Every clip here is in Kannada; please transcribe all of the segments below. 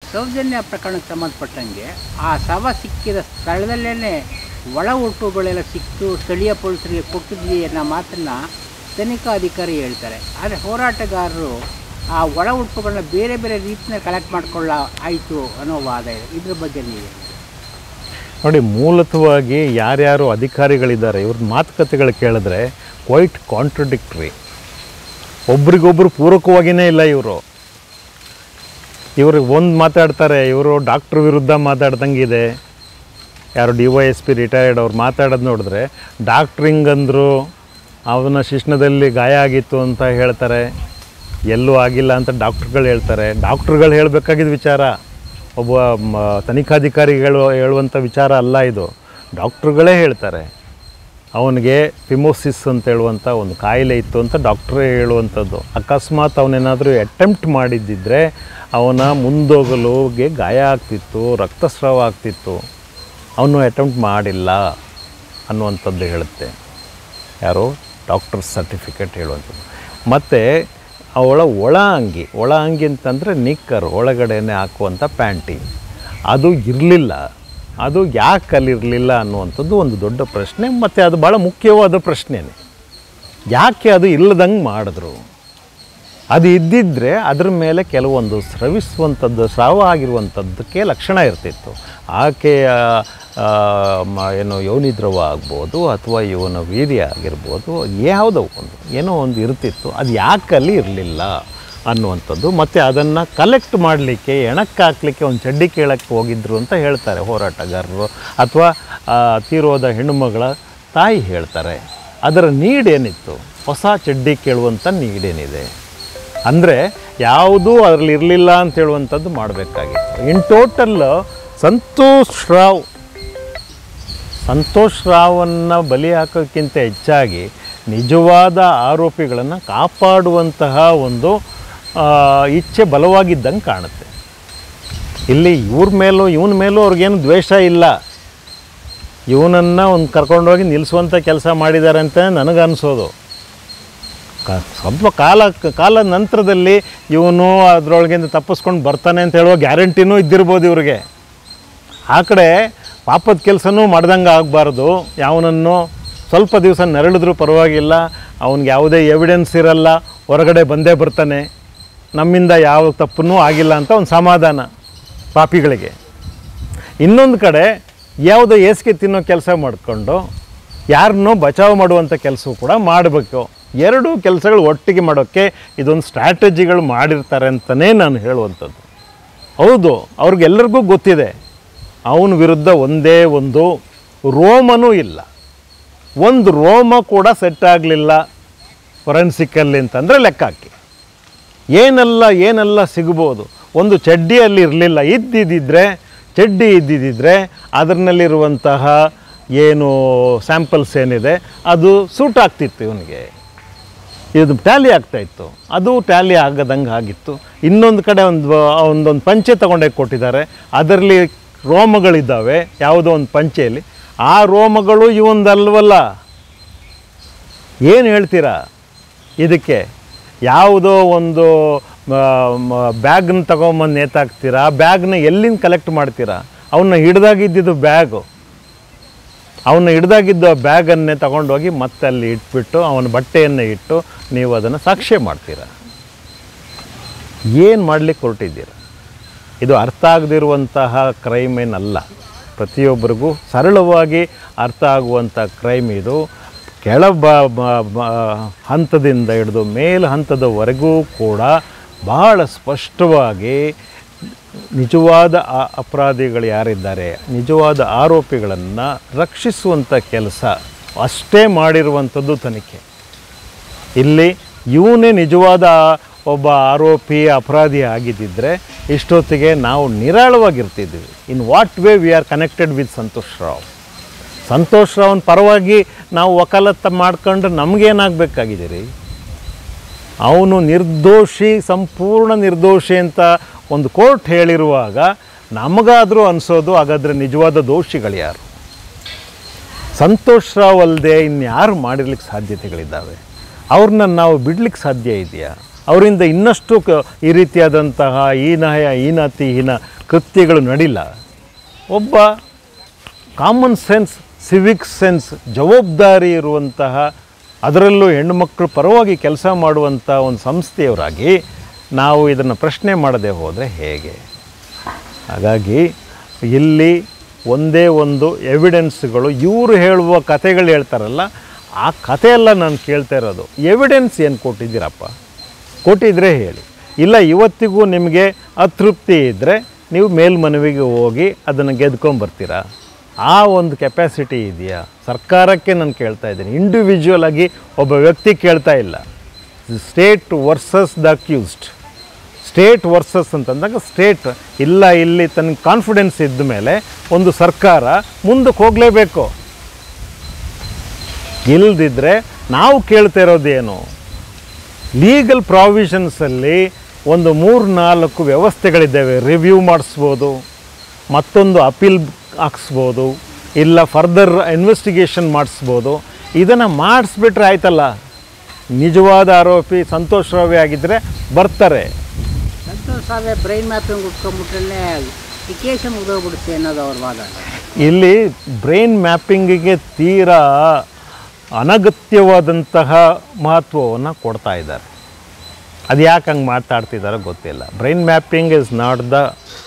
ಸೌಜನ್ಯ ಪ್ರಕರಣಕ್ಕೆ ಸಂಬಂಧಪಟ್ಟಂಗೆ ಆ ಶವ ಸಿಕ್ಕಿದ ಸ್ಥಳದಲ್ಲೇ ಒಳ ಉಟುಗಳೆಲ್ಲ ಸಿಕ್ತು ಸ್ಥಳೀಯ ಪೊಲೀಸರಿಗೆ ಕೊಟ್ಟಿದ್ವಿ ಅನ್ನೋ ಮಾತನ್ನು ತನಿಖಾ ಅಧಿಕಾರಿ ಹೇಳ್ತಾರೆ ಆದರೆ ಹೋರಾಟಗಾರರು ಆ ಒಳ ಉಡುಪುಗಳನ್ನ ಬೇರೆ ಬೇರೆ ರೀತಿಯಲ್ಲಿ ಕಲೆಕ್ಟ್ ಮಾಡ್ಕೊಳ್ಳ ಆಯಿತು ಅನ್ನೋ ವಾದ ಇದೆ ಇದ್ರ ಬಗ್ಗೆ ನೀವು ನೋಡಿ ಮೂಲತಃವಾಗಿ ಯಾರ್ಯಾರು ಅಧಿಕಾರಿಗಳಿದ್ದಾರೆ ಇವ್ರ ಮಾತುಕತೆಗಳು ಕೇಳಿದ್ರೆ ಕ್ವೈಟ್ ಕಾಂಟ್ರಡಿಕ್ಟ್ರಿ ಒಬ್ರಿಗೊಬ್ರು ಪೂರಕವಾಗಿಯೇ ಇಲ್ಲ ಇವರು ಇವ್ರಿಗೆ ಒಂದು ಮಾತಾಡ್ತಾರೆ ಇವರು ಡಾಕ್ಟ್ರ್ ವಿರುದ್ಧ ಮಾತಾಡ್ದಂಗಿದೆ ಯಾರು D Y S P retired ಅವ್ರು ಮಾತಾಡೋದು ನೋಡಿದ್ರೆ ಡಾಕ್ಟ್ರ್ ಹಿಂಗಂದ್ರು ಅವನ ಶಿಶ್ನದಲ್ಲಿ ಗಾಯ ಆಗಿತ್ತು ಅಂತ ಹೇಳ್ತಾರೆ ಎಲ್ಲೂ ಆಗಿಲ್ಲ ಅಂತ ಡಾಕ್ಟ್ರುಗಳು ಹೇಳ್ತಾರೆ ಡಾಕ್ಟ್ರುಗಳು ಹೇಳಬೇಕಾಗಿದ್ದ ವಿಚಾರ ಒಬ್ಬ ಮ ತನಿಖಾಧಿಕಾರಿಗಳು ಹೇಳುವಂಥ ವಿಚಾರ ಅಲ್ಲ ಇದು ಡಾಕ್ಟ್ರುಗಳೇ ಹೇಳ್ತಾರೆ ಅವನಿಗೆ ಫಿಮೋಸಿಸ್ ಅಂತ ಹೇಳುವಂಥ ಒಂದು ಕಾಯಿಲೆ ಇತ್ತು ಅಂತ ಡಾಕ್ಟ್ರೇ ಹೇಳುವಂಥದ್ದು ಅಕಸ್ಮಾತ್ ಅವನೇನಾದರೂ ಅಟೆಂಪ್ಟ್ ಮಾಡಿದ್ದಿದ್ರೆ ಅವನ ಮುಂದೋಗಲುಗೆ ಗಾಯ ಆಗ್ತಿತ್ತು ರಕ್ತಸ್ರಾವ ಆಗ್ತಿತ್ತು ಅವನು ಅಟೆಂಪ್ಟ್ ಮಾಡಿಲ್ಲ ಅನ್ನುವಂಥದ್ದು ಹೇಳುತ್ತೆ ಯಾರು ಡಾಕ್ಟರ್ ಸರ್ಟಿಫಿಕೇಟ್ ಹೇಳುವಂಥದ್ದು ಮತ್ತು ಅವಳ ಒಳ ಅಂಗಿ ಒಳ ಅಂಗಿ ಅಂತಂದರೆ ನಿಕ್ಕರ್ ಒಳಗಡೆನೆ ಹಾಕುವಂಥ ಪ್ಯಾಂಟಿ ಅದು ಇರಲಿಲ್ಲ ಅದು ಯಾಕೆ ಅಲ್ಲಿರಲಿಲ್ಲ ಅನ್ನುವಂಥದ್ದು ಒಂದು ದೊಡ್ಡ ಪ್ರಶ್ನೆ ಮತ್ತು ಅದು ಭಾಳ ಮುಖ್ಯವಾದ ಪ್ರಶ್ನೆನೇ ಯಾಕೆ ಅದು ಇಲ್ಲದಂಗೆ ಮಾಡಿದ್ರು ಅದು ಇದ್ದಿದ್ದರೆ ಅದ್ರ ಮೇಲೆ ಕೆಲವೊಂದು ಸ್ರವಿಸುವಂಥದ್ದು ಸ್ರಾವ ಆಗಿರುವಂಥದ್ದಕ್ಕೆ ಲಕ್ಷಣ ಇರ್ತಿತ್ತು ಆಕೆಯ ಆ, ಮ- ಏನು ಯೋನಿದ್ರವ ಆಗ್ಬೋದು ಅಥವಾ ಇವನ ವೀರ್ಯ ಆಗಿರ್ಬೋದು ಯಾವುದೋ ಒಂದು ಏನೋ ಒಂದು ಇರ್ತಿತ್ತು ಅದು ಯಾಕೆ ಅಲ್ಲಿ ಇರಲಿಲ್ಲ ಅನ್ನುವಂಥದ್ದು ಮತ್ತು ಅದನ್ನು ಕಲೆಕ್ಟ್ ಮಾಡಲಿಕ್ಕೆ ಎಣಕ್ಕೆ ಹಾಕ್ಲಿಕ್ಕೆ ಒಂದು ಚಡ್ಡಿ ಕೇಳಕ್ಕೆ ಹೋಗಿದ್ರು ಅಂತ ಹೇಳ್ತಾರೆ ಹೋರಾಟಗಾರರು ಅಥವಾ ಆ, ತೀರೋದ ಹೆಣ್ಣುಮಗಳ ತಾಯಿ ಹೇಳ್ತಾರೆ ಅದರ ನೀಡೇನಿತ್ತು ಹೊಸ ಚಡ್ಡಿ ಕೇಳುವಂಥ ನೀಡೇನಿದೆ ಅಂದರೆ ಯಾವುದೂ ಅದರಲ್ಲಿ ಇರಲಿಲ್ಲ ಅಂತ ಹೇಳುವಂಥದ್ದು ಮಾಡಬೇಕಾಗಿತ್ತು ಇನ್ ಟೋಟಲ್ ಸಂತೋಷ್ ರಾವ್ ಸಂತೋಷ್ ರಾವನ್ನು ಬಲಿ ಹಾಕೋಕ್ಕಿಂತ ಹೆಚ್ಚಾಗಿ ನಿಜವಾದ ಆರೋಪಿಗಳನ್ನು ಕಾಪಾಡುವಂತಹ ಒಂದು ಆ, ಇಚ್ಛೆ ಬಲವಾಗಿದ್ದಂಗೆ ಕಾಣುತ್ತೆ ಇಲ್ಲಿ ಇವ್ರ ಮೇಲೂ ಇವನ ಮೇಲೂ ಅವ್ರಿಗೇನು ದ್ವೇಷ ಇಲ್ಲ ಇವನನ್ನು ಒಂದು ಕರ್ಕೊಂಡೋಗಿ ನಿಲ್ಲಿಸುವಂಥ ಕೆಲಸ ಮಾಡಿದ್ದಾರೆ ಅಂತ ನನಗನ್ಸೋದು ಕ ಸ್ವಲ್ಪ ಕಾಲ ಕಾಲದ ನಂತರದಲ್ಲಿ ಇವನು ಅದರೊಳಗಿಂದ ತಪ್ಪಿಸ್ಕೊಂಡು ಬರ್ತಾನೆ ಅಂತ ಹೇಳುವ ಗ್ಯಾರಂಟಿನೂ ಇದ್ದಿರ್ಬೋದು ಇವ್ರಿಗೆ ಆ ಕಡೆ ಪಾಪದ ಕೆಲಸನೂ ಮಾಡ್ದಂಗೆ ಆಗಬಾರ್ದು ಯಾವನನ್ನು ಸ್ವಲ್ಪ ದಿವಸ ನೆರಳಿದ್ರೂ ಪರವಾಗಿಲ್ಲ ಅವ್ನಿಗೆ ಯಾವುದೇ ಎವಿಡೆನ್ಸ್ ಇರಲ್ಲ ಹೊರಗಡೆ ಬಂದೇ ಬರ್ತಾನೆ ನಮ್ಮಿಂದ ಯಾವ ತಪ್ಪನ್ನೂ ಆಗಿಲ್ಲ ಅಂತ ಒಂದು ಸಮಾಧಾನ ಪಾಪಿಗಳಿಗೆ ಇನ್ನೊಂದು ಕಡೆ ಯಾವುದೋ ಏಸಿಗೆ ತಿನ್ನೋ ಕೆಲಸ ಮಾಡಿಕೊಂಡು ಯಾರನ್ನೋ ಬಚಾವ್ ಮಾಡುವಂಥ ಕೆಲಸ ಕೂಡ ಮಾಡಬೇಕು ಎರಡೂ ಕೆಲಸಗಳು ಒಟ್ಟಿಗೆ ಮಾಡೋಕ್ಕೆ ಇದೊಂದು ಸ್ಟ್ರಾಟಜಿಗಳು ಮಾಡಿರ್ತಾರೆ ಅಂತಲೇ ನಾನು ಹೇಳುವಂಥದ್ದು ಹೌದು ಅವ್ರಿಗೆಲ್ಲರಿಗೂ ಗೊತ್ತಿದೆ ಅವನ ವಿರುದ್ಧ ಒಂದೇ ಒಂದು ರೋಮನೂ ಇಲ್ಲ ಒಂದು ರೋಮ ಕೂಡ ಸೆಟ್ ಆಗಲಿಲ್ಲ ಫೊರೆನ್ಸಿಕಲ್ಲಿ ಅಂತಂದರೆ ಲೆಕ್ಕ ಹಾಕಿ ಏನೆಲ್ಲ ಏನೆಲ್ಲ ಸಿಗ್ಬೋದು ಒಂದು ಚಡ್ಡಿಯಲ್ಲಿ ಇರಲಿಲ್ಲ ಇದ್ದಿದ್ದಿದ್ರೆ ಚಡ್ಡಿ ಇದ್ದಿದ್ದಿದ್ರೆ ಅದರಲ್ಲಿರುವಂತಹ ಏನು ಸ್ಯಾಂಪಲ್ಸ್ ಏನಿದೆ ಅದು ಸೂಟ್ ಆಗ್ತಿತ್ತು ಇವನಿಗೆ ಇದು ಟ್ಯಾಲಿ ಆಗ್ತಾಯಿತ್ತು ಅದು ಟ್ಯಾಲಿ ಆಗದಂಗೆ ಆಗಿತ್ತು ಇನ್ನೊಂದು ಕಡೆ ಒಂದು ಒಂದೊಂದು ಪಂಚೆ ತಗೊಂಡೋಗಿ ಕೊಟ್ಟಿದ್ದಾರೆ ಅದರಲ್ಲಿ ರೋಮಗಳಿದ್ದಾವೆ ಯಾವುದೋ ಒಂದು ಪಂಚೆಯಲ್ಲಿ ಆ ರೋಮಗಳು ಇವಂದಲ್ವಲ್ಲ ಏನು ಹೇಳ್ತೀರಾ ಇದಕ್ಕೆ ಯಾವುದೋ ಒಂದು ಬ್ಯಾಗ್ನ ತಗೊಂಬಂದು ನೇತಾಕ್ತೀರಾ ಆ ಬ್ಯಾಗ್ನ ಎಲ್ಲಿಂದ ಕಲೆಕ್ಟ್ ಮಾಡ್ತೀರಾ ಅವನ್ನ ಹಿಡ್ದಾಗಿದ್ದಿದ್ದು ಬ್ಯಾಗು ಅವನ್ನ ಹಿಡ್ದಾಗಿದ್ದು ಆ ಬ್ಯಾಗನ್ನೇ ತಗೊಂಡೋಗಿ ಮತ್ತೆ ಅಲ್ಲಿ ಇಟ್ಬಿಟ್ಟು ಅವನ ಬಟ್ಟೆಯನ್ನು ಇಟ್ಟು ನೀವು ಅದನ್ನು ಸಾಕ್ಷ್ಯ ಮಾಡ್ತೀರ ಏನು ಮಾಡಲಿಕ್ಕೆ ಹೊರಟಿದ್ದೀರ ಇದು ಅರ್ಥ ಆಗದಿರುವಂತಹ ಕ್ರೈಮ್ ಏನಲ್ಲ ಪ್ರತಿಯೊಬ್ಬರಿಗೂ ಸರಳವಾಗಿ ಅರ್ಥ ಆಗುವಂಥ ಕ್ರೈಮ್ ಇದು ಕೆಳ ಬ ಬ- ಬ- ಹಂತದಿಂದ ಹಿಡಿದು ಮೇಲ್ ಹಂತದವರೆಗೂ ಕೂಡ ಬಹಳ ಸ್ಪಷ್ಟವಾಗಿ ನಿಜವಾದ ಆ ಅಪರಾಧಿಗಳು ಯಾರಿದ್ದಾರೆ ನಿಜವಾದ ಆರೋಪಿಗಳನ್ನು ರಕ್ಷಿಸುವಂಥ ಕೆಲಸ ಅಷ್ಟೇ ಮಾಡಿರುವಂಥದ್ದು ತನಿಖೆ ಇಲ್ಲಿ ಇವನೇ ನಿಜವಾದ ಒಬ್ಬ ಆರೋಪಿ ಅಪರಾಧಿ ಆಗಿದ್ದಿದ್ರೆ ಇಷ್ಟೊತ್ತಿಗೆ ನಾವು ನಿರಾಳವಾಗಿರ್ತಿದ್ವಿ in what way we are connected with Santosh Rao Santosh ರಾವ್ನ ಪರವಾಗಿ ನಾವು ವಕಾಲತ್ತ ಮಾಡ್ಕೊಂಡು ನಮಗೇನಾಗಬೇಕಾಗಿದೆ ರೀ ಅವನು ನಿರ್ದೋಷಿ ಸಂಪೂರ್ಣ ನಿರ್ದೋಷಿ ಅಂತ ಒಂದು ಕೋರ್ಟ್ ಹೇಳಿರುವಾಗ ನಮಗಾದರೂ ಅನಿಸೋದು ಹಾಗಾದರೆ ನಿಜವಾದ ದೋಷಿಗಳು ಯಾರು ಸಂತೋಷ್ ರಾವ್ ಅಲ್ಲದೆ ಇನ್ಯಾರು ಮಾಡಿರ್ಲಿಕ್ಕೆ ಸಾಧ್ಯತೆಗಳಿದ್ದಾವೆ ಅವ್ರನ್ನ ನಾವು ಬಿಡ್ಲಿಕ್ಕೆ ಸಾಧ್ಯ ಇದೆಯಾ ಅವರಿಂದ ಇನ್ನಷ್ಟು ಕ ಈ ರೀತಿಯಾದಂತಹ ಹೀನಾಯ ಹೀನಾತಿ ಹೀನ ಕೃತ್ಯಗಳು ನಡಿಲ್ಲ ಒಬ್ಬ ಕಾಮನ್ ಸೆನ್ಸ್ ಸಿವಿಕ್ ಸೆನ್ಸ್ ಜವಾಬ್ದಾರಿ ಇರುವಂತಹ ಅದರಲ್ಲೂ ಹೆಣ್ಣುಮಕ್ಕಳು ಪರವಾಗಿ ಕೆಲಸ ಮಾಡುವಂಥ ಒಂದು ಸಂಸ್ಥೆಯವರಾಗಿ ನಾವು ಇದನ್ನು ಪ್ರಶ್ನೆ ಮಾಡದೆ ಹೋದರೆ ಹೇಗೆ ಹಾಗಾಗಿ ಇಲ್ಲಿ ಒಂದೇ ಒಂದು ಎವಿಡೆನ್ಸ್ಗಳು ಇವರು ಹೇಳುವ ಕಥೆಗಳು ಹೇಳ್ತಾರಲ್ಲ ಆ ಕಥೆಯೆಲ್ಲ ನಾನು ಕೇಳ್ತಾ ಇರೋದು ಎವಿಡೆನ್ಸ್ ಏನು ಕೊಟ್ಟಿದ್ದೀರಪ್ಪ ಕೊಟ್ಟಿದ್ರೆ ಹೇಳಿ ಇಲ್ಲ ಇವತ್ತಿಗೂ ನಿಮಗೆ ಅತೃಪ್ತಿ ಇದ್ದರೆ ನೀವು ಮೇಲ್ಮನವಿಗೆ ಹೋಗಿ ಅದನ್ನು ಗೆದ್ಕೊಂಬರ್ತೀರಾ ಆ ಒಂದು ಕೆಪಾಸಿಟಿ ಇದೆಯಾ ಸರ್ಕಾರಕ್ಕೆ ನಾನು ಕೇಳ್ತಾ ಇದ್ದೀನಿ ಇಂಡಿವಿಜುವಲ್ ಆಗಿ ಒಬ್ಬ ವ್ಯಕ್ತಿ ಕೇಳ್ತಾ ಇಲ್ಲ state versus the accused state versus ಅಂತಂದಾಗ ಸ್ಟೇಟ್ ಇಲ್ಲ ಇಲ್ಲಿ ತನಗೆ ಕಾನ್ಫಿಡೆನ್ಸ್ ಇದ್ದ ಮೇಲೆ ಒಂದು ಸರ್ಕಾರ ಮುಂದಕ್ಕೆ ಹೋಗಲೇಬೇಕು ಇಲ್ದಿದ್ರೆ ನಾವು ಕೇಳ್ತಾ ಇರೋದೇನು ಲೀಗಲ್ ಪ್ರಾವಿಷನ್ಸಲ್ಲಿ ಒಂದು ಮೂರು ನಾಲ್ಕು ವ್ಯವಸ್ಥೆಗಳಿದ್ದಾವೆ ರಿವ್ಯೂ ಮಾಡಿಸ್ಬೋದು ಮತ್ತೊಂದು ಅಪೀಲ್ ಹಾಕ್ಸ್ಬೋದು ಇಲ್ಲ ಫರ್ದರ್ ಇನ್ವೆಸ್ಟಿಗೇಷನ್ ಮಾಡಿಸ್ಬೋದು ಇದನ್ನು ಮಾಡಿಸ್ಬಿಟ್ರೆ ಆಯ್ತಲ್ಲ ನಿಜವಾದ ಆರೋಪಿ ಸಂತೋಷ್ ರಾವಿ ಆಗಿದ್ದರೆ ಬರ್ತಾರೆ ಸಂತೋಷ್ ಸಾವೆ ಬ್ರೈನ್ ಮ್ಯಾಪಿಂಗ್ ಉಟ್ಕೊಂಡ್ಬಿಟ್ರಲ್ಲೇ ಈ ಕೇಸ ಮುಗಿದೋಗ್ಬಿಡುತ್ತೆ ಅನ್ನೋದು ಅವ್ರ ವಾದ ಇಲ್ಲಿ ಬ್ರೈನ್ ಮ್ಯಾಪಿಂಗಿಗೆ ತೀರಾ ಅನಗತ್ಯವಾದಂತಹ ಮಹತ್ವವನ್ನು ಕೊಡ್ತಾ ಇದ್ದಾರೆ ಅದು ಯಾಕೆ ಹಂಗೆ ಮಾತಾಡ್ತಿದ್ದಾರೋ ಗೊತ್ತಿಲ್ಲ brain mapping is not the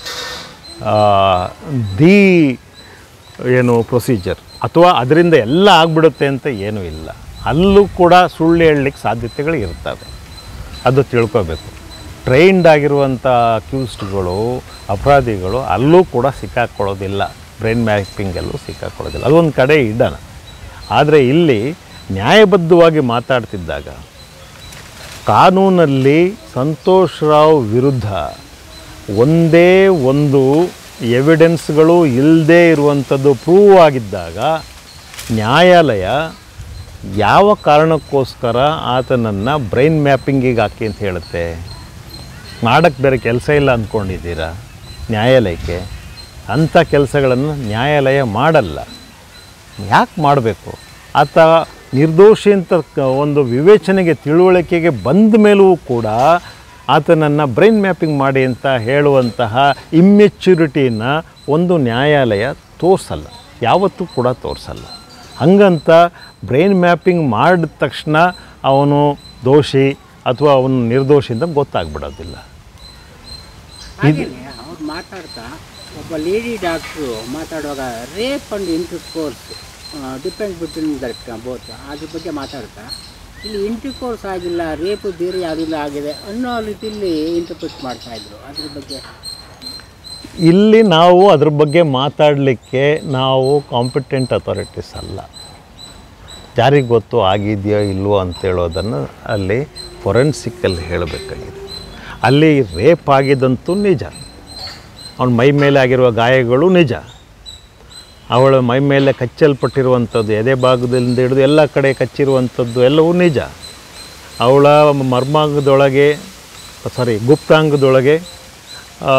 the ಏನು ಪ್ರೊಸೀಜರ್ ಅಥವಾ ಅದರಿಂದ ಎಲ್ಲ ಆಗಿಬಿಡುತ್ತೆ ಅಂತ ಏನೂ ಇಲ್ಲ ಅಲ್ಲೂ ಕೂಡ ಸುಳ್ಳು ಹೇಳಲಿಕ್ಕೆ ಸಾಧ್ಯತೆಗಳು ಇರ್ತವೆ ಅದು ತಿಳ್ಕೊಬೇಕು ಟ್ರೈನ್ಡ್ ಆಗಿರುವಂಥ ಅಕ್ಯೂಸ್ಡ್ಗಳು ಅಪರಾಧಿಗಳು ಅಲ್ಲೂ ಕೂಡ ಸಿಕ್ಕಾಕ್ಕೊಳ್ಳೋದಿಲ್ಲ ಬ್ರೈನ್ ಮ್ಯಾಪಿಂಗಲ್ಲೂ ಸಿಕ್ಕಾಕ್ಕೊಳ್ಳೋದಿಲ್ಲ ಅದೊಂದು ಕಡೆ ಇಡೋಣ ಆದರೆ ಇಲ್ಲಿ ನ್ಯಾಯಬದ್ಧವಾಗಿ ಮಾತಾಡ್ತಿದ್ದಾಗ ಕಾನೂನಲ್ಲಿ ಸಂತೋಷ್ ರಾವ್ ವಿರುದ್ಧ ಒಂದೇ ಒಂದು ಎವಿಡೆನ್ಸ್ಗಳು ಇಲ್ಲದೇ ಇರುವಂಥದ್ದು ಪ್ರೂವ್ ಆಗಿದ್ದಾಗ ನ್ಯಾಯಾಲಯ ಯಾವ ಕಾರಣಕ್ಕೋಸ್ಕರ ಆತನನ್ನು ಬ್ರೈನ್ ಮ್ಯಾಪಿಂಗಿಗೆ ಹಾಕಿ ಅಂತ ಹೇಳುತ್ತೆ ಮಾಡೋಕ್ಕೆ ಬೇರೆ ಕೆಲಸ ಇಲ್ಲ ಅಂದ್ಕೊಂಡಿದ್ದೀರಾ ನ್ಯಾಯಾಲಯಕ್ಕೆ ಅಂಥ ಕೆಲಸಗಳನ್ನು ನ್ಯಾಯಾಲಯ ಮಾಡಲ್ಲ ಯಾಕೆ ಮಾಡಬೇಕು ಆತ ನಿರ್ದೋಷಿ ಅಂತ ಕ- ಒಂದು ವಿವೇಚನೆಗೆ ತಿಳುವಳಿಕೆಗೆ ಬಂದ ಮೇಲೂ ಕೂಡ ಆತನನ್ನು ಬ್ರೈನ್ ಮ್ಯಾಪಿಂಗ್ ಮಾಡಿ ಅಂತ ಹೇಳುವಂತಹ ಇಮ್ಮೆಚ್ಯೂರಿಟಿನ ಒಂದು ನ್ಯಾಯಾಲಯ ತೋರಿಸಲ್ಲ ಯಾವತ್ತೂ ಕೂಡ ತೋರಿಸಲ್ಲ ಹಂಗಂತ ಬ್ರೈನ್ ಮ್ಯಾಪಿಂಗ್ ಮಾಡಿದ ತಕ್ಷಣ ಅವನು ದೋಷಿ ಅಥವಾ ಅವನು ನಿರ್ದೋಷಿ ಅಂತ ಗೊತ್ತಾಗ್ಬಿಡೋದಿಲ್ಲ ಹಾಗೇನೆ ಅವ್ರು ಮಾತಾಡ್ತಾ ಒಬ್ಬ ಲೇಡಿ ಡಾಕ್ಟ್ರು ಮಾತಾಡುವಾಗ rape and intercourse depend between that both ಅದ್ರ ಬಗ್ಗೆ ಮಾತಾಡ್ತಾ ಇಲ್ಲಿ ಇಂಟರ್ ಕೋರ್ಸ್ ಆಗಿಲ್ಲ ರೇಪು ಬೇರೆ ಯಾವುದಿಲ್ಲ ಆಗಿದೆ ಅನ್ನೋ ರೀತಿಯಲ್ಲಿ ಇಂಟರ್ಪ್ರಿಟ್ ಮಾಡ್ತಾ ಇದ್ರು ಅದ್ರ ಬಗ್ಗೆ ಇಲ್ಲಿ ನಾವು ಅದ್ರ ಬಗ್ಗೆ ಮಾತಾಡಲಿಕ್ಕೆ ನಾವು ಕಾಂಪಿಟೆಂಟ್ ಅಥಾರಿಟೀಸ್ ಅಲ್ಲ ಯಾರಿಗೆ ಗೊತ್ತು ಆಗಿದೆಯೋ ಇಲ್ವೋ ಅಂತೇಳೋದನ್ನು ಅಲ್ಲಿ ಫೊರೆನ್ಸಿಕ್ಕಲ್ಲಿ ಹೇಳಬೇಕಾಗಿದೆ ಅಲ್ಲಿ ರೇಪ್ ಆಗಿದ್ದಂತೂ ನಿಜ ಅವನ ಮೈ ಮೇಲೆ ಆಗಿರುವ ಗಾಯಗಳು ನಿಜ ಅವಳ ಮೈ ಮೇಲೆ ಕಚ್ಚಲ್ಪಟ್ಟಿರುವಂಥದ್ದು ಎದೆ ಭಾಗದಿಂದ ಹಿಡಿದು ಎಲ್ಲ ಕಡೆ ಕಚ್ಚಿರುವಂಥದ್ದು ಎಲ್ಲವೂ ನಿಜ ಅವಳ ಮರ್ಮಾಂಗದೊಳಗೆ ಸಾರಿ ಗುಪ್ತಾಂಗದೊಳಗೆ ಆ,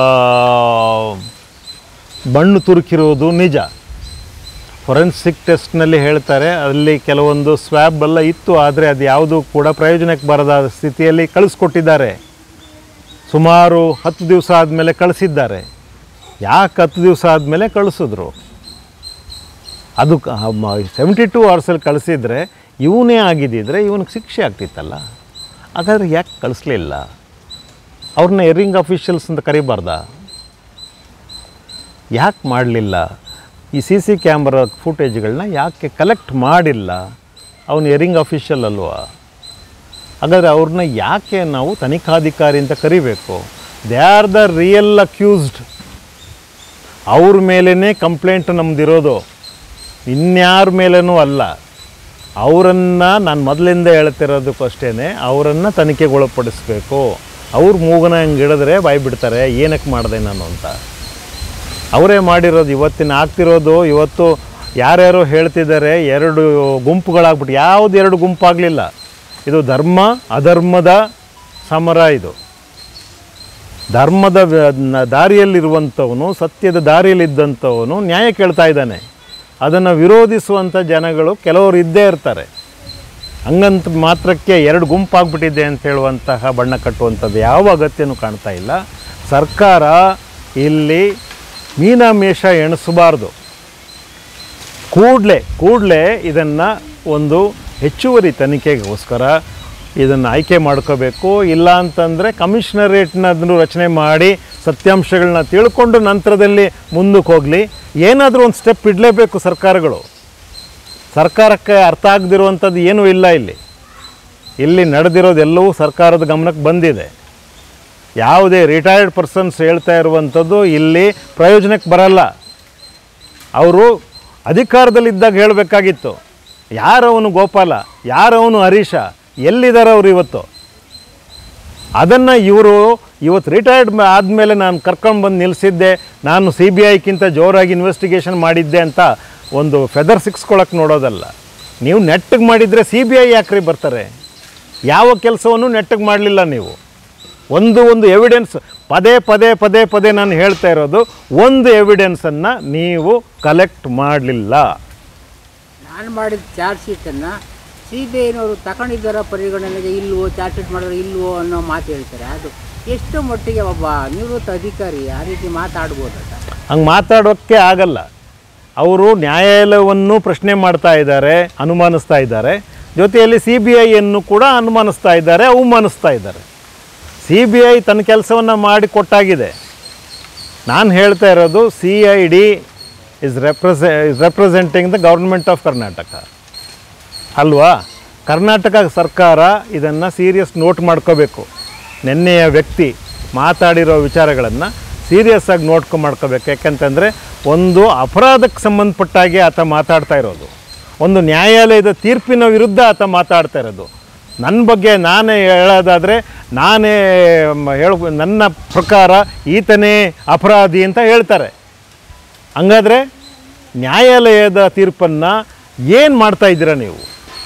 ಮಣ್ಣು ತುರುಕಿರುವುದು ನಿಜ ಫೊರೆನ್ಸಿಕ್ ಟೆಸ್ಟ್ನಲ್ಲಿ ಹೇಳ್ತಾರೆ ಅಲ್ಲಿ ಕೆಲವೊಂದು ಸ್ವ್ಯಾಬ್ ಎಲ್ಲ ಇತ್ತು ಆದರೆ ಅದು ಯಾವುದೂ ಕೂಡ ಪ್ರಯೋಜನಕ್ಕೆ ಬರದ ಸ್ಥಿತಿಯಲ್ಲಿ ಕಳಿಸ್ಕೊಟ್ಟಿದ್ದಾರೆ ಸುಮಾರು ಹತ್ತು ದಿವಸ ಆದಮೇಲೆ ಕಳಿಸಿದ್ದಾರೆ ಯಾಕೆ ಹತ್ತು ದಿವಸ ಆದಮೇಲೆ ಕಳಿಸಿದ್ರು ಅದು ಸೆವೆಂಟಿ ಟೂ ಅವರ್ಸಲ್ಲಿ ಕಳಿಸಿದ್ರೆ ಇವನೇ ಆಗಿದ್ದಿದ್ರೆ ಇವನಿಗೆ ಶಿಕ್ಷೆ ಆಗ್ತಿತ್ತಲ್ಲ ಹಾಗಾದ್ರೆ ಯಾಕೆ ಕಳಿಸ್ಲಿಲ್ಲ ಅವ್ರನ್ನ ಎರಿಂಗ್ ಅಫಿಷಿಯಲ್ಸ್ ಅಂತ ಕರಿಬಾರ್ದ ಯಾಕೆ ಮಾಡಲಿಲ್ಲ ಈ ಸಿ ಸಿ ಕ್ಯಾಮ್ರಾ ಫುಟೇಜ್ಗಳನ್ನ ಯಾಕೆ ಕಲೆಕ್ಟ್ ಮಾಡಿಲ್ಲ ಅವನು ಎರಿಂಗ್ ಅಫಿಷಿಯಲ್ ಅಲ್ವಾ ಹಾಗಾದರೆ ಅವ್ರನ್ನ ಯಾಕೆ ನಾವು ತನಿಖಾಧಿಕಾರಿ ಅಂತ ಕರಿಬೇಕು they are the real accused ಅವ್ರ ಮೇಲೇ ಕಂಪ್ಲೇಂಟ್ ನಮ್ದಿರೋದು ಇನ್ಯಾರ ಮೇಲೇನೂ ಅಲ್ಲ ಅವರನ್ನು ನಾನು ಮೊದಲಿಂದ ಹೇಳ್ತಿರೋದಕ್ಕೂ ಅಷ್ಟೇ ಅವರನ್ನು ತನಿಖೆಗೊಳಪಡಿಸ್ಬೇಕು ಅವ್ರು ಮೂಗನ ಹಂಗೆ ಹಿಡಿದ್ರೆ ಬಾಯಿ ಬಿಡ್ತಾರೆ ಏನಕ್ಕೆ ಮಾಡಿದೆ ನಾನು ಅಂತ ಅವರೇ ಮಾಡಿರೋದು ಇವತ್ತಿನ ಆಗ್ತಿರೋದು ಇವತ್ತು ಯಾರ್ಯಾರು ಹೇಳ್ತಿದ್ದಾರೆ ಎರಡು ಗುಂಪುಗಳಾಗ್ಬಿಟ್ಟು ಯಾವುದು ಎರಡು ಗುಂಪಾಗಲಿಲ್ಲ ಇದು ಧರ್ಮ ಅಧರ್ಮದ ಸಮರ ಇದು ಧರ್ಮದ ವ- ನ- ದಾರಿಯಲ್ಲಿರುವಂಥವನು ಸತ್ಯದ ದಾರಿಯಲ್ಲಿದ್ದಂಥವನು ನ್ಯಾಯ ಕೇಳ್ತಾ ಇದ್ದಾನೆ ಅದನ್ನು ವಿರೋಧಿಸುವಂಥ ಜನಗಳು ಕೆಲವರು ಇದ್ದೇ ಇರ್ತಾರೆ ಹಂಗಂತ ಮಾತ್ರಕ್ಕೆ ಎರಡು ಗುಂಪಾಗ್ಬಿಟ್ಟಿದೆ ಅಂತ ಹೇಳುವಂತಹ ಬಣ್ಣ ಕಟ್ಟುವಂಥದ್ದು ಯಾವ ಅಗತ್ಯನೂ ಕಾಣ್ತಾ ಇಲ್ಲ ಸರ್ಕಾರ ಇಲ್ಲಿ ಮೀನಾಮೇಷ ಎಣಿಸಬಾರ್ದು ಕೂಡಲೇ ಕೂಡಲೇ ಇದನ್ನು ಒಂದು ಹೆಚ್ಚುವರಿ ತನಿಖೆಗೋಸ್ಕರ ಇದನ್ನು ಆಯ್ಕೆ ಮಾಡ್ಕೋಬೇಕು ಇಲ್ಲ ಅಂತಂದರೆ ಕಮಿಷನರೇಟ್ನದನ್ನು ರಚನೆ ಮಾಡಿ ಸತ್ಯಾಂಶಗಳನ್ನ ತಿಳ್ಕೊಂಡು ನಂತರದಲ್ಲಿ ಮುಂದಕ್ಕೆ ಹೋಗಲಿ ಏನಾದರೂ ಒಂದು ಸ್ಟೆಪ್ ಇಡಲೇಬೇಕು ಸರ್ಕಾರಗಳು ಸರ್ಕಾರಕ್ಕೆ ಅರ್ಥ ಆಗದಿರುವಂಥದ್ದು ಏನೂ ಇಲ್ಲ ಇಲ್ಲಿ ಇಲ್ಲಿ ನಡೆದಿರೋದೆಲ್ಲವೂ ಸರ್ಕಾರದ ಗಮನಕ್ಕೆ ಬಂದಿದೆ ಯಾವುದೇ ರಿಟೈರ್ಡ್ ಪರ್ಸನ್ಸ್ ಹೇಳ್ತಾ ಇರುವಂಥದ್ದು ಇಲ್ಲಿ ಪ್ರಯೋಜನಕ್ಕೆ ಬರಲ್ಲ ಅವರು ಅಧಿಕಾರದಲ್ಲಿದ್ದಾಗ ಹೇಳಬೇಕಾಗಿತ್ತು ಯಾರವನು ಗೋಪಾಲ ಯಾರವನು ಹರೀಶ ಎಲ್ಲಿದ್ದಾರೆ ಅವರು ಇವತ್ತು ಅದನ್ನು ಇವರು ಇವತ್ತು ರಿಟೈರ್ಡ್ ಆದಮೇಲೆ ನಾನು ಕರ್ಕೊಂಡು ಬಂದು ನಿಲ್ಲಿಸಿದ್ದೆ ನಾನು ಸಿ ಬಿ ಐಕ್ಕಿಂತ ಜೋರಾಗಿ ಇನ್ವೆಸ್ಟಿಗೇಷನ್ ಮಾಡಿದ್ದೆ ಅಂತ ಒಂದು ಫೆದರ್ ಸಿಕ್ಸ್ಕೊಳಕ್ಕೆ ನೋಡೋದಲ್ಲ ನೀವು ನೆಟ್ಟಿಗೆ ಮಾಡಿದರೆ ಸಿ ಬಿ ಐ ಯಾಕ್ರಿ ಬರ್ತಾರೆ ಯಾವ ಕೆಲಸವನ್ನು ನೆಟ್ಟಿಗೆ ಮಾಡಲಿಲ್ಲ ನೀವು ಒಂದು ಒಂದು ಎವಿಡೆನ್ಸ್ ಪದೇ ಪದೇ ಪದೇ ಪದೇ ನಾನು ಹೇಳ್ತಾ ಇರೋದು ಒಂದು ಎವಿಡೆನ್ಸನ್ನು ನೀವು ಕಲೆಕ್ಟ್ ಮಾಡಲಿಲ್ಲ ನಾನು ಮಾಡಿದ ಚಾರ್ಜ್ ಶೀಟನ್ನು ಸಿ ಬಿ ಐನವರು ತಗೊಂಡಿದ್ದಾರ ಪರಿಗಣನೆಗೆ ಇಲ್ವೋ ಚಾರ್ಜ್ ಶೀಟ್ ಮಾಡಿದ್ರೆ ಇಲ್ವೋ ಅನ್ನೋ ಮಾತು ಹೇಳ್ತಾರೆ ಅದು ಎಷ್ಟು ಮಟ್ಟಿಗೆ ಒಬ್ಬ ನಿವೃತ್ತ ಅಧಿಕಾರಿ ಆ ರೀತಿ ಮಾತಾಡ್ಬೋದಲ್ಲ ಹಂಗೆ ಮಾತಾಡೋಕ್ಕೆ ಆಗಲ್ಲ ಅವರು ನ್ಯಾಯಾಲಯವನ್ನು ಪ್ರಶ್ನೆ ಮಾಡ್ತಾ ಇದ್ದಾರೆ ಅನುಮಾನಿಸ್ತಾ ಇದ್ದಾರೆ ಜೊತೆಯಲ್ಲಿ ಸಿ ಬಿ ಐಯನ್ನು ಕೂಡ ಅನುಮಾನಿಸ್ತಾ ಇದ್ದಾರೆ ಅವಮಾನಿಸ್ತಾ ಇದ್ದಾರೆ ಸಿ ಬಿ ಐ ತನ್ನ ಕೆಲಸವನ್ನು ಮಾಡಿ ಕೊಟ್ಟಾಗಿದೆ ನಾನು ಹೇಳ್ತಾ ಇರೋದು C I D is represent is representing the government of Karnataka ಅಲ್ವಾ ಕರ್ನಾಟಕ ಸರ್ಕಾರ ಇದನ್ನು ಸೀರಿಯಸ್ ನೋಟ್ ಮಾಡ್ಕೋಬೇಕು ನಿನ್ನೆಯ ವ್ಯಕ್ತಿ ಮಾತಾಡಿರೋ ವಿಚಾರಗಳನ್ನು ಸೀರಿಯಸ್ ಆಗಿ ನೋಡ್ಕೊ ಮಾಡ್ಕೋಬೇಕು ಯಾಕೆಂತಂದರೆ ಒಂದು ಅಪರಾಧಕ್ಕೆ ಸಂಬಂಧಪಟ್ಟಾಗೆ ಆತ ಮಾತಾಡ್ತಾ ಇರೋದು ಒಂದು ನ್ಯಾಯಾಲಯದ ತೀರ್ಪಿನ ವಿರುದ್ಧ ಆತ ಮಾತಾಡ್ತಾ ಇರೋದು ನನ್ನ ಬಗ್ಗೆ ನಾನೇ ಹೇಳೋದಾದರೆ ನಾನೇ ಮ- ಹೇಳ ನನ್ನ ಪ್ರಕಾರ ಈತನೇ ಅಪರಾಧಿ ಅಂತ ಹೇಳ್ತಾರೆ ಹಂಗಾದ್ರೆ ನ್ಯಾಯಾಲಯದ ತೀರ್ಪನ್ನು ಏನು ಮಾಡ್ತಾ ಇದ್ದೀರಾ ನೀವು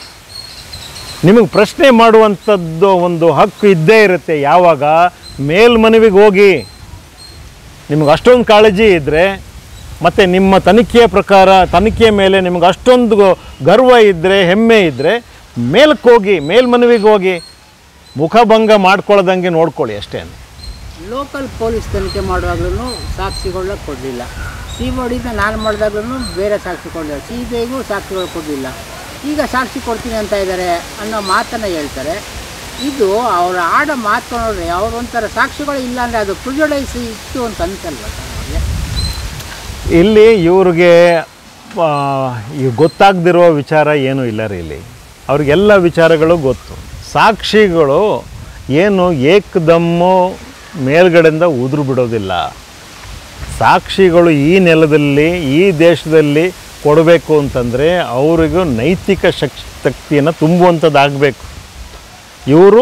ನಿಮಗೆ ಪ್ರಶ್ನೆ ಮಾಡುವಂಥದ್ದು ಒಂದು ಹಕ್ಕು ಇದ್ದೇ ಇರುತ್ತೆ ಯಾವಾಗ ಮೇಲ್ಮನವಿಗೆ ಹೋಗಿ ನಿಮಗೆ ಅಷ್ಟೊಂದು ಕಾಳಜಿ ಇದ್ದರೆ ಮತ್ತು ನಿಮ್ಮ ತನಿಖೆಯ ಪ್ರಕಾರ ತನಿಖೆಯ ಮೇಲೆ ನಿಮಗೆ ಅಷ್ಟೊಂದು ಗರ್ವ ಇದ್ದರೆ ಹೆಮ್ಮೆ ಇದ್ದರೆ ಮೇಲಕ್ಕೆ ಹೋಗಿ ಮೇಲ್ಮನವಿಗೆ ಹೋಗಿ ಮುಖಭಂಗ ಮಾಡ್ಕೊಳ್ಳೋದಂಗೆ ನೋಡ್ಕೊಳ್ಳಿ ಅಷ್ಟೇ ಲೋಕಲ್ ಪೊಲೀಸ್ ತನಿಖೆ ಮಾಡುವಾಗಲೂ ಸಾಕ್ಷಿಗಳನ್ನ ಕೊಡಲಿಲ್ಲ ಸಿ ಡಿಯಿಂದ ನಾನು ಮಾಡಿದಾಗ್ಲೂ ಬೇರೆ ಸಾಕ್ಷಿ ಕೊಡಲಿಲ್ಲ ಸಿ ಬಿ ಐಗೂ ಸಾಕ್ಷಿಗಳು ಕೊಡಲಿಲ್ಲ ಈಗ ಸಾಕ್ಷಿ ಕೊಡ್ತೀನಿ ಅಂತ ಇದ್ದಾರೆ ಅನ್ನೋ ಮಾತನ್ನು ಹೇಳ್ತಾರೆ ಇದು ಅವರ ಆಡೋ ಮಾತು ನೋಡ್ರಿ ಅವ್ರು ಒಂಥರ ಸಾಕ್ಷಿಗಳು ಇಲ್ಲ ಅಂದರೆ ಅದು ಪ್ರಿಜುಡೈಸ್ ಇತ್ತು ಅಂತ ಅನ್ಸಲ್ವ ಸರ್ ಅವ್ರಿಗೆ ಇಲ್ಲಿ ಇವ್ರಿಗೆ ಆ, ಈ ಗೊತ್ತಾಗದಿರೋ ವಿಚಾರ ಏನೂ ಇಲ್ಲ ರೀ ಇಲ್ಲಿ ಅವ್ರಿಗೆಲ್ಲ ವಿಚಾರಗಳು ಗೊತ್ತು ಸಾಕ್ಷಿಗಳು ಏನು ಏಕದಮ್ಮು ಮೇಲ್ಗಡೆಯಿಂದ ಉದುರು ಬಿಡೋದಿಲ್ಲ ಸಾಕ್ಷಿಗಳು ಈ ನೆಲದಲ್ಲಿ ಈ ದೇಶದಲ್ಲಿ ಕೊಡಬೇಕು ಅಂತಂದರೆ ಅವರಿಗೂ ನೈತಿಕ ಶಕ್ ಶಕ್ತಿಯನ್ನು ತುಂಬುವಂಥದ್ದಾಗಬೇಕು ಇವರು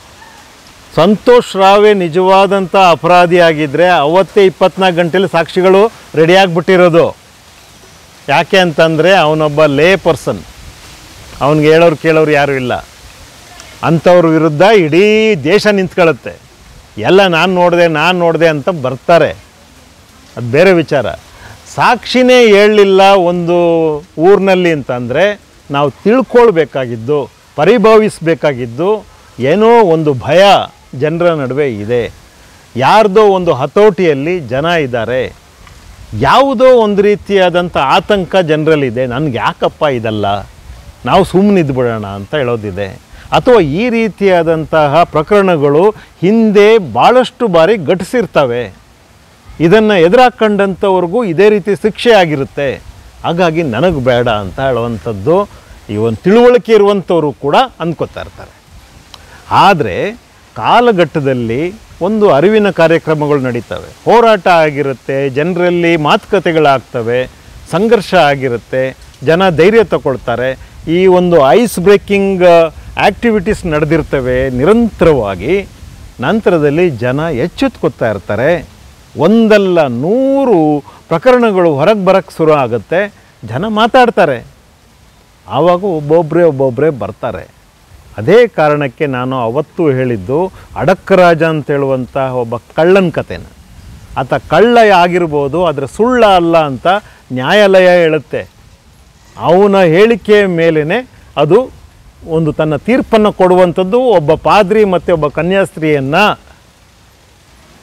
ಸಂತೋಷ್ ರಾವೇ ನಿಜವಾದಂಥ ಅಪರಾಧಿ ಆಗಿದ್ದರೆ ಅವತ್ತೇ ಇಪ್ಪತ್ನಾಲ್ಕು ಗಂಟೆಲಿ ಸಾಕ್ಷಿಗಳು ರೆಡಿ ಆಗಿಬಿಟ್ಟಿರೋದು ಯಾಕೆ ಅಂತಂದರೆ ಅವನೊಬ್ಬ ಲೇ ಪರ್ಸನ್ ಅವನಿಗೆ ಹೇಳೋರು ಕೇಳೋರು ಯಾರೂ ಇಲ್ಲ ಅಂಥವ್ರ ವಿರುದ್ಧ ಇಡೀ ದೇಶ ನಿಂತ್ಕೊಳ್ಳುತ್ತೆ ಎಲ್ಲ ನಾನು ನೋಡಿದೆ ನಾನು ನೋಡಿದೆ ಅಂತ ಬರ್ತಾರೆ ಅದು ಬೇರೆ ವಿಚಾರ ಸಾಕ್ಷಿನೇ ಹೇಳಲಿಲ್ಲ ಒಂದು ಊರಿನಲ್ಲಿ ಅಂತಂದರೆ ನಾವು ತಿಳ್ಕೊಳ್ಬೇಕಾಗಿದ್ದು ಪರಿಭಾವಿಸಬೇಕಾಗಿದ್ದು ಏನೋ ಒಂದು ಭಯ ಜನರ ನಡುವೆ ಇದೆ ಯಾರ್ದೋ ಒಂದು ಹತೋಟಿಯಲ್ಲಿ ಜನ ಇದ್ದಾರೆ ಯಾವುದೋ ಒಂದು ರೀತಿಯಾದಂಥ ಆತಂಕ ಜನರಲ್ಲಿದೆ ನನಗೆ ಯಾಕಪ್ಪ ಇದಲ್ಲ ನಾವು ಸುಮ್ಮನಿದ್ದು ಬಿಡೋಣ ಅಂತ ಹೇಳೋದಿದೆ ಅಥವಾ ಈ ರೀತಿಯಾದಂತಹ ಪ್ರಕರಣಗಳು ಹಿಂದೆ ಭಾಳಷ್ಟು ಬಾರಿ ಘಟಿಸಿರ್ತವೆ ಇದನ್ನು ಎದುರಾಕೊಂಡಂಥವ್ರಿಗೂ ಇದೇ ರೀತಿ ಶಿಕ್ಷೆ ಆಗಿರುತ್ತೆ ಹಾಗಾಗಿ ನನಗೆ ಬೇಡ ಅಂತ ಹೇಳುವಂಥದ್ದು ಈ ಒಂದು ತಿಳುವಳಿಕೆ ಇರುವಂಥವರು ಕೂಡ ಅಂದ್ಕೋತಾ ಇರ್ತಾರೆ ಆದರೆ ಕಾಲಘಟ್ಟದಲ್ಲಿ ಒಂದು ಅರಿವಿನ ಕಾರ್ಯಕ್ರಮಗಳು ನಡೀತವೆ ಹೋರಾಟ ಆಗಿರುತ್ತೆ ಜನರಲ್ಲಿ ಮಾತುಕತೆಗಳಾಗ್ತವೆ ಸಂಘರ್ಷ ಆಗಿರುತ್ತೆ ಜನ ಧೈರ್ಯ ತಗೊಳ್ತಾರೆ ಈ ಒಂದು ಐಸ್ ಬ್ರೇಕಿಂಗ್ ಆ್ಯಕ್ಟಿವಿಟೀಸ್ ನಡೆದಿರ್ತವೆ ನಿರಂತರವಾಗಿ ನಂತರದಲ್ಲಿ ಜನ ಎಚ್ಚೆತ್ಕೊತಾ ಇರ್ತಾರೆ ಒಂದಲ್ಲ ನೂರು ಪ್ರಕರಣಗಳು ಹೊರಗೆ ಬರೋಕ್ಕೆ ಶುರು ಆಗುತ್ತೆ ಜನ ಮಾತಾಡ್ತಾರೆ ಆವಾಗ ಒಬ್ಬೊಬ್ಬರೇ ಒಬ್ಬೊಬ್ಬರೇ ಬರ್ತಾರೆ ಅದೇ ಕಾರಣಕ್ಕೆ ನಾನು ಅವತ್ತು ಹೇಳಿದ್ದು ಅಡಕ್ಕರಾಜ ಅಂತ ಹೇಳುವಂಥ ಒಬ್ಬ ಕಳ್ಳನ ಕಥೆನ ಆತ ಕಳ್ಳ ಆಗಿರ್ಬೋದು ಆದರೆ ಸುಳ್ಳ ಅಲ್ಲ ಅಂತ ನ್ಯಾಯಾಲಯ ಹೇಳುತ್ತೆ ಅವನ ಹೇಳಿಕೆಯ ಮೇಲೇ ಅದು ಒಂದು ತನ್ನ ತೀರ್ಪನ್ನು ಕೊಡುವಂಥದ್ದು ಒಬ್ಬ ಪಾದ್ರಿ ಮತ್ತು ಒಬ್ಬ ಕನ್ಯಾಸ್ತ್ರೀಯನ್ನು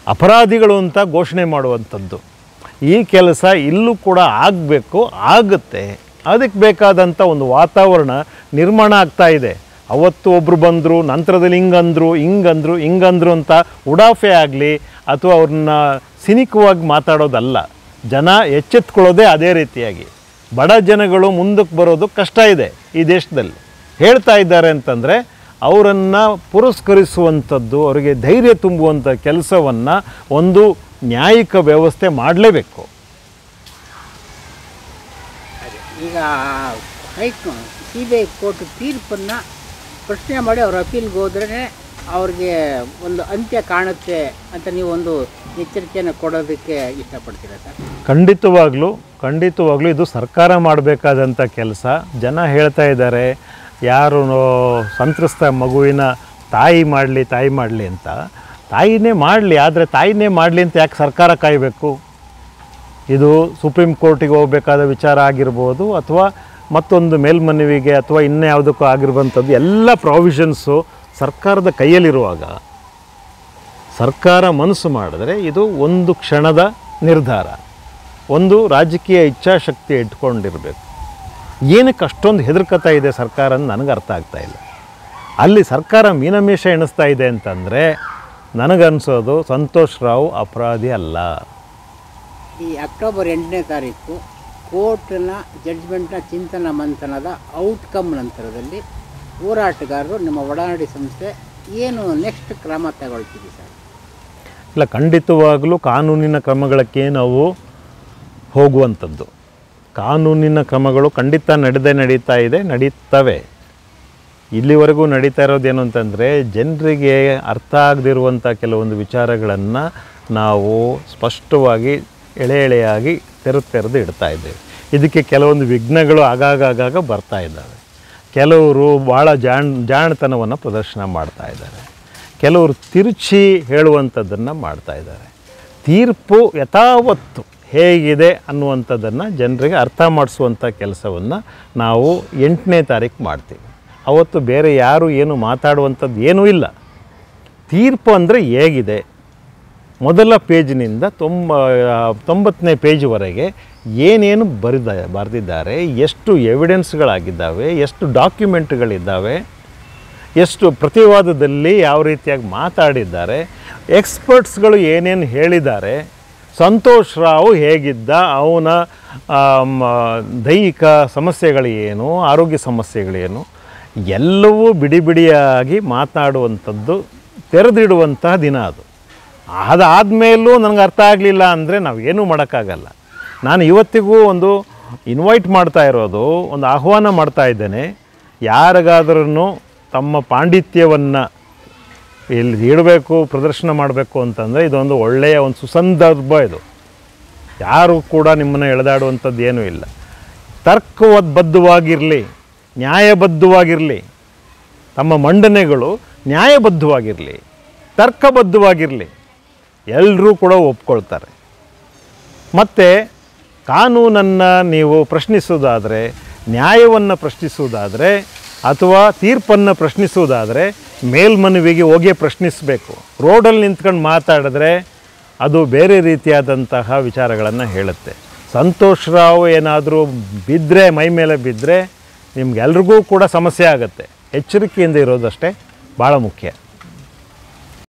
ಅಪರಾಧಿಗಳು ಅಂತ ಘೋಷಣೆ ಮಾಡುವಂಥದ್ದು ಈ ಕೆಲಸ ಇಲ್ಲೂ ಕೂಡ ಆಗಬೇಕು ಆಗುತ್ತೆ ಅದಕ್ಕೆ ಬೇಕಾದಂಥ ಒಂದು ವಾತಾವರಣ ನಿರ್ಮಾಣ ಆಗ್ತಾ ಇದೆ ಅವತ್ತು ಒಬ್ಬರು ಬಂದರು ನಂತರದಲ್ಲಿ ಹಿಂಗಂದ್ರು ಹಿಂಗಂದ್ರು ಹಿಂಗಂದ್ರು ಅಂತ ಉಡಾಫೆ ಆಗಲಿ ಅಥವಾ ಅವ್ರನ್ನ ಸಿನಿಕವಾಗಿ ಮಾತಾಡೋದಲ್ಲ ಜನ ಎಚ್ಚೆತ್ಕೊಳ್ಳೋದೇ ಅದೇ ರೀತಿಯಾಗಿ ಬಡ ಜನಗಳು ಮುಂದಕ್ಕೆ ಬರೋದು ಕಷ್ಟ ಇದೆ ಈ ದೇಶದಲ್ಲಿ ಹೇಳ್ತಾ ಇದ್ದಾರೆ ಅಂತಂದರೆ ಅವರನ್ನು ಪುರಸ್ಕರಿಸುವಂಥದ್ದು ಅವರಿಗೆ ಧೈರ್ಯ ತುಂಬುವಂಥ ಕೆಲಸವನ್ನು ಒಂದು ನ್ಯಾಯಿಕ ವ್ಯವಸ್ಥೆ ಮಾಡಲೇಬೇಕು ಈಗ high C B I court ತೀರ್ಪನ್ನು ಪ್ರಶ್ನೆ ಮಾಡಿ ಅವ್ರ ಅಪೀಲ್ಗೆ ಹೋದ್ರೇ ಅವ್ರಿಗೆ ಒಂದು ಅಂತ್ಯ ಕಾಣುತ್ತೆ ಅಂತ ನೀವು ಒಂದು ಎಚ್ಚರಿಕೆಯನ್ನು ಕೊಡೋದಕ್ಕೆ ಇಷ್ಟಪಡ್ತೀರಾ ಸರ್ ಖಂಡಿತವಾಗ್ಲೂ ಖಂಡಿತವಾಗ್ಲೂ ಇದು ಸರ್ಕಾರ ಮಾಡಬೇಕಾದಂಥ ಕೆಲಸ ಜನ ಹೇಳ್ತಾ ಇದ್ದಾರೆ ಯಾರು ನೋ- ಸಂತ್ರಸ್ತ ಮಗುವಿನ ತಾಯಿ ಮಾಡಲಿ ತಾಯಿ ಮಾಡಲಿ ಅಂತ ತಾಯಿನೇ ಮಾಡಲಿ ಆದರೆ ತಾಯಿನೇ ಮಾಡಲಿ ಅಂತ ಯಾಕೆ ಸರ್ಕಾರ ಕಾಯಬೇಕು ಇದು ಸುಪ್ರೀಂ ಕೋರ್ಟಿಗೆ ಹೋಗಬೇಕಾದ ವಿಚಾರ ಆಗಿರ್ಬೋದು ಅಥವಾ ಮತ್ತೊಂದು ಮೇಲ್ಮನವಿಗೆ ಅಥವಾ ಇನ್ಯಾವುದಕ್ಕೂ ಆಗಿರುವಂಥದ್ದು ಎಲ್ಲ ಪ್ರಾವಿಷನ್ಸು ಸರ್ಕಾರದ ಕೈಯಲ್ಲಿರುವಾಗ ಸರ್ಕಾರ ಮನಸ್ಸು ಮಾಡಿದ್ರೆ ಇದು ಒಂದು ಕ್ಷಣದ ನಿರ್ಧಾರ ಒಂದು ರಾಜಕೀಯ ಇಚ್ಛಾಶಕ್ತಿ ಇಟ್ಕೊಂಡಿರಬೇಕು ಏನಕ್ಕೆ ಅಷ್ಟೊಂದು ಹೆದರ್ಕತಾ ಇದೆ ಸರ್ಕಾರ ಅಂತ ನನಗೆ ಅರ್ಥ ಆಗ್ತಾ ಇಲ್ಲ ಅಲ್ಲಿ ಸರ್ಕಾರ ಮೀನಮೇಷ ಎಣಿಸ್ತಾ ಇದೆ ಅಂತಂದರೆ ನನಗನ್ಸೋದು ಸಂತೋಷ್ ರಾವ್ ಅಪರಾಧಿ ಅಲ್ಲ ಈ ಅಕ್ಟೋಬರ್ ಎಂಟನೇ ತಾರೀಕು ಕೋರ್ಟ್ನ ಜಡ್ಜ್ಮೆಂಟ್ನ ಚಿಂತನ ಮಂಥನದ ಔಟ್ಕಮ್ ನಂತರದಲ್ಲಿ ಹೋರಾಟಗಾರರು ನಿಮ್ಮ ಒಡನಾಡಿ ಸಂಸ್ಥೆ ಏನು ನೆಕ್ಸ್ಟ್ ಕ್ರಮ ತಗೊಳ್ತೀವಿ ಸರ್ ಇಲ್ಲ ಖಂಡಿತವಾಗಲೂ ಕಾನೂನಿನ ಕ್ರಮಗಳಕ್ಕೆ ನಾವು ಹೋಗುವಂಥದ್ದು ಕಾನೂನಿನ ಕ್ರಮಗಳು ಖಂಡಿತ ನಡೆದೇ ನಡೀತಾ ಇದೆ ನಡೀತವೆ ಇಲ್ಲಿವರೆಗೂ ನಡೀತಾ ಇರೋದೇನು ಅಂತಂದರೆ ಜನರಿಗೆ ಅರ್ಥ ಆಗದಿರುವಂಥ ಕೆಲವೊಂದು ವಿಚಾರಗಳನ್ನು ನಾವು ಸ್ಪಷ್ಟವಾಗಿ ಎಳೆ ಎಳೆಯಾಗಿ ತೆರೆದು ತೆರೆದು ಇಡ್ತಾ ಇದ್ದೇವೆ ಇದಕ್ಕೆ ಕೆಲವೊಂದು ವಿಘ್ನಗಳು ಆಗಾಗ ಆಗಾಗ ಬರ್ತಾ ಇದ್ದಾವೆ ಕೆಲವರು ಭಾಳ ಜಾಣ್ ಜಾಣತನವನ್ನು ಪ್ರದರ್ಶನ ಮಾಡ್ತಾ ಇದ್ದಾರೆ ಕೆಲವರು ತಿರುಚಿ ಹೇಳುವಂಥದ್ದನ್ನು ಮಾಡ್ತಾ ಇದ್ದಾರೆ ತೀರ್ಪು ಯಥಾವತ್ತು ಹೇಗಿದೆ ಅನ್ನುವಂಥದ್ದನ್ನು ಜನರಿಗೆ ಅರ್ಥ ಮಾಡಿಸುವಂಥ ಕೆಲಸವನ್ನು ನಾವು ಎಂಟನೇ ತಾರೀಕು ಮಾಡ್ತೀವಿ ಅವತ್ತು ಬೇರೆ ಯಾರು ಏನು ಮಾತಾಡುವಂಥದ್ದು ಏನೂ ಇಲ್ಲ ತೀರ್ಪು ಅಂದರೆ ಹೇಗಿದೆ ಮೊದಲ ಪೇಜಿನಿಂದ ತೊಂಬ ತೊಂಬತ್ತನೇ ಪೇಜ್ವರೆಗೆ ಏನೇನು ಬರೆದ ಬರೆದಿದ್ದಾರೆ ಎಷ್ಟು ಎವಿಡೆನ್ಸ್ಗಳಾಗಿದ್ದಾವೆ ಎಷ್ಟು ಡಾಕ್ಯುಮೆಂಟ್ಗಳಿದ್ದಾವೆ ಎಷ್ಟು ಪ್ರತಿವಾದದಲ್ಲಿ ಯಾವ ರೀತಿಯಾಗಿ ಮಾತಾಡಿದ್ದಾರೆ ಎಕ್ಸ್ಪರ್ಟ್ಸ್ಗಳು ಏನೇನು ಹೇಳಿದ್ದಾರೆ ಸಂತೋಷ್ ರಾವ್ ಹೇಗಿದ್ದ ಅವನ ಆಮ್, ದೈಹಿಕ ಸಮಸ್ಯೆಗಳು ಏನು ಆರೋಗ್ಯ ಸಮಸ್ಯೆಗಳೇನು ಎಲ್ಲವೂ ಬಿಡಿ ಬಿಡಿಯಾಗಿ ಮಾತನಾಡುವಂಥದ್ದು ತೆರೆದಿಡುವಂತಹ ದಿನ ಅದು ಅದಾದಮೇಲೂ ನನಗೆ ಅರ್ಥ ಆಗಲಿಲ್ಲ ಅಂದರೆ ನಾವು ಏನೂ ಮಾಡೋಕ್ಕಾಗಲ್ಲ ನಾನು ಇವತ್ತಿಗೂ ಒಂದು ಇನ್ವೈಟ್ ಮಾಡ್ತಾ ಇರೋದು ಒಂದು ಆಹ್ವಾನ ಮಾಡ್ತಾ ಇದ್ದೇನೆ ಯಾರಿಗಾದ್ರೂ ತಮ್ಮ ಪಾಂಡಿತ್ಯವನ್ನು ಇಲ್ಲಿ ಇಡಬೇಕು ಪ್ರದರ್ಶನ ಮಾಡಬೇಕು ಅಂತಂದರೆ ಇದೊಂದು ಒಳ್ಳೆಯ ಒಂದು ಸುಸಂದರ್ಭ ಇದು ಯಾರು ಕೂಡ ನಿಮ್ಮನ್ನು ಎಳೆದಾಡುವಂಥದ್ದು ಏನೂ ಇಲ್ಲ ತರ್ಕಬದ್ಧವಾಗಿರಲಿ ನ್ಯಾಯಬದ್ಧವಾಗಿರಲಿ ತಮ್ಮ ಮಂಡನೆಗಳು ನ್ಯಾಯಬದ್ಧವಾಗಿರಲಿ ತರ್ಕಬದ್ಧವಾಗಿರಲಿ ಎಲ್ಲರೂ ಕೂಡ ಒಪ್ಕೊಳ್ತಾರೆ ಮತ್ತು ಕಾನೂನನ್ನು ನೀವು ಪ್ರಶ್ನಿಸೋದಾದರೆ ನ್ಯಾಯವನ್ನು ಪ್ರಶ್ನಿಸುವುದಾದರೆ ಅಥವಾ ತೀರ್ಪನ್ನು ಪ್ರಶ್ನಿಸುವುದಾದರೆ ಮೇಲ್ಮನವಿಗೆ ಹೋಗಿ ಪ್ರಶ್ನಿಸಬೇಕು ರೋಡಲ್ಲಿ ನಿಂತ್ಕೊಂಡು ಮಾತಾಡಿದ್ರೆ ಅದು ಬೇರೆ ರೀತಿಯಾದಂತಹ ವಿಚಾರಗಳನ್ನು ಹೇಳುತ್ತೆ ಸಂತೋಷ್ ರಾವ್ ಏನಾದರೂ ಬಿದ್ದರೆ ಮೈ ಮೇಲೆ ಬಿದ್ದರೆ ನಿಮ್ಗೆಲ್ರಿಗೂ ಕೂಡ ಸಮಸ್ಯೆ ಆಗುತ್ತೆ ಎಚ್ಚರಿಕೆಯಿಂದ ಇರೋದಷ್ಟೇ ಭಾಳ ಮುಖ್ಯ